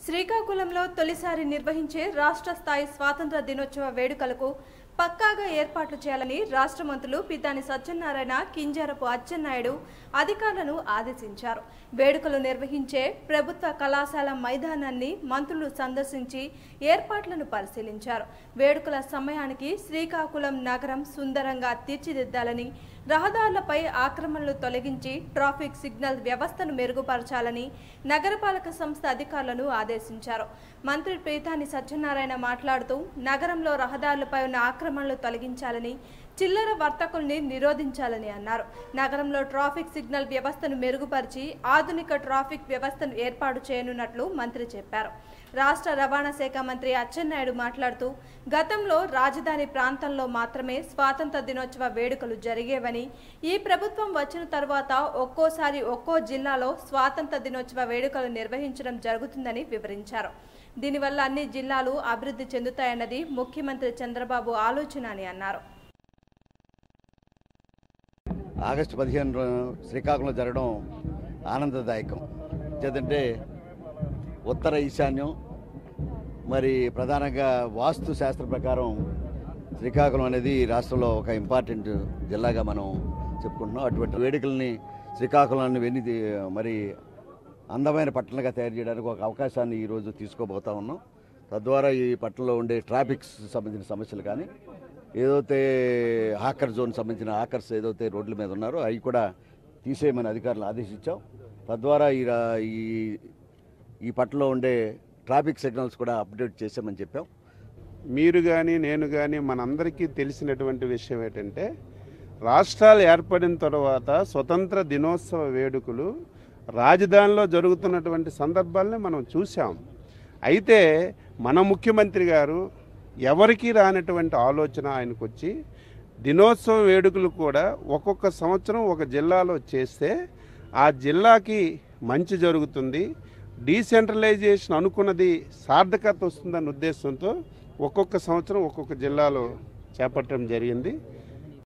శ్రీకాకుళంలో తొలిసారి నిర్వహించే రాష్ట్ర స్థాయి స్వాతంత్ర దినోత్సవ వేడుకలకు పక్కాగా ఏర్పాట్లు చేయాలని రాష్ట్ర మంత్రులు పితాని సత్యనారాయణ కింజారపు అచ్చెన్నాయుడు అధికారులను ఆదేశించారు వేడుకలు నిర్వహించే ప్రభుత్వ కళాశాల మైదానాన్ని మంత్రులు సందర్శించి ఏర్పాట్లను పరిశీలించారు వేడుకల సమయానికి శ్రీకాకుళం నగరం సుందరంగా తీర్చిదిద్దాలని రహదారులపై ఆక్రమణలు తొలగించి ట్రాఫిక్ సిగ్నల్ వ్యవస్థను మెరుగుపరచాలని నగరపాలక సంస్థ అధికారులను ఆదేశించారు మంత్రి ప్రీతాని సత్యనారాయణ మాట్లాడుతూ నగరంలో రహదారులపై ఉన్న ఆక్రమణలు తొలగించాలని చిల్లర వర్తకుల్ని నిరోధించాలని అన్నారు నగరంలో ట్రాఫిక్ సిగ్నల్ వ్యవస్థను మెరుగుపరిచి ఆధునిక ట్రాఫిక్ వ్యవస్థను ఏర్పాటు చేయనున్నట్లు మంత్రి చెప్పారు రాష్ట్ర రవాణా శాఖ మంత్రి అచ్చెన్నాయుడు మాట్లాడుతూ గతంలో రాజధాని ప్రాంతంలో మాత్రమే స్వాతంత్ర దినోత్సవ వేడుకలు జరిగేవని ఈ ప్రభుత్వం వచ్చిన తర్వాత ఒక్కోసారి ఒక్కో జిల్లాలో స్వాతంత్ర దినోత్సవ వేడుకలు నిర్వహించడం జరుగుతుందని వివరించారు దీనివల్ల అన్ని జిల్లాలు అభివృద్ధి చెందుతాయన్నది ముఖ్యమంత్రి చంద్రబాబు ఆలోచన అని అన్నారు ఆగస్టు పదిహేను రో- శ్రీకాకుళంలో జరగడం ఆనందదాయకం ఎందుకంటే ఉత్తర ఈశాన్యం మరి ప్రధానంగా వాస్తు శాస్త్ర ప్రకారం శ్రీకాకుళం అనేది ఈ రాష్ట్రంలో ఒక ఇంపార్టెంట్ జిల్లాగా మనం చెప్పుకుంటున్నాం అటువంటి వేడుకల్ని శ్రీకాకుళాన్ని వెన్ని మరి అందమైన పట్టణంగా తయారు చేయడానికి ఒక అవకాశాన్ని ఈరోజు తీసుకోబోతా ఉన్నాం తద్వారా ఈ పట్టణంలో ఉండే ట్రాఫిక్స్ సంబంధించిన సమస్యలు కానీ ఏదైతే హాకర్ జోన్ సంబంధించిన హాకర్స్ ఏదైతే రోడ్ల మీద ఉన్నారో అవి కూడా తీసేయమని అధికారులు ఆదేశించాం తద్వారా ఈ రా- ఈ ఈ పట్టణంలో ఉండే ట్రాఫిక్ సిగ్నల్స్ కూడా అప్డేట్ చేసామని చెప్పాం మీరు కానీ నేను కానీ మనందరికీ తెలిసినటువంటి విషయం ఏంటంటే రాష్ట్రాలు ఏర్పడిన తర్వాత స్వతంత్ర దినోత్సవ వేడుకలు రాజధానిలో జరుగుతున్నటువంటి సందర్భాలని మనం చూసాం అయితే మన ముఖ్యమంత్రి గారు ఎవరికీ రానటువంటి ఆలోచన ఆయనకు వచ్చి దినోత్సవం వేడుకలు కూడా ఒక్కొక్క సంవత్సరం ఒక జిల్లాలో చేస్తే ఆ జిల్లాకి మంచి జరుగుతుంది డీసెంట్రలైజేషన్ అనుకున్నది సార్థకత వస్తుందన్న ఉద్దేశంతో ఒక్కొక్క సంవత్సరం ఒక్కొక్క జిల్లాలో చేపట్టడం జరిగింది